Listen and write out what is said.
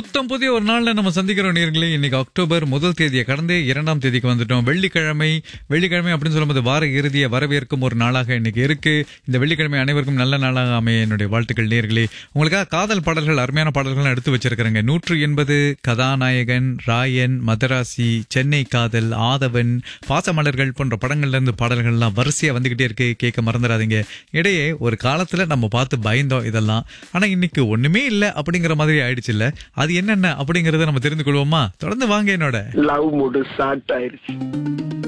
புத்தம் புதிய ஒரு நாள்ல நம்ம சந்திக்கிறோம் நேர்களே இன்னைக்கு அக்டோபர் முதல் தேதியை கடந்து இரண்டாம் தேதிக்கு வந்துட்டோம் வெள்ளிக்கிழமை வெள்ளிக்கிழமை அப்படின்னு சொல்லும்போது வார இறுதியை வரவேற்கும் ஒரு நாளாக இன்னைக்கு இருக்கு இந்த வெள்ளிக்கிழமை அனைவருக்கும் நல்ல நாளாக அமைய என்னுடைய வாழ்த்துக்கள் நேர்களே உங்களுக்காக காதல் பாடல்கள் அருமையான பாடல்கள் எடுத்து வச்சிருக்கிறேங்க நூற்று எண்பது கதாநாயகன் ராயன் மதராசி சென்னை காதல் ஆதவன் பாசமலர்கள் போன்ற படங்கள்ல இருந்து பாடல்கள்லாம் வரிசையா வந்துகிட்டே இருக்கு கேட்க மறந்துடாதீங்க இடையே ஒரு காலத்துல நம்ம பார்த்து பயந்தோம் இதெல்லாம் ஆனா இன்னைக்கு ஒண்ணுமே இல்ல அப்படிங்கிற மாதிரி ஆயிடுச்சு இல்ல அது என்னென்ன அப்படிங்கறத நம்ம தெரிந்து கொள்வோமா தொடர்ந்து வாங்க என்னோட லவ் மூடு ஸ்டார்ட் ஆயிருச்சு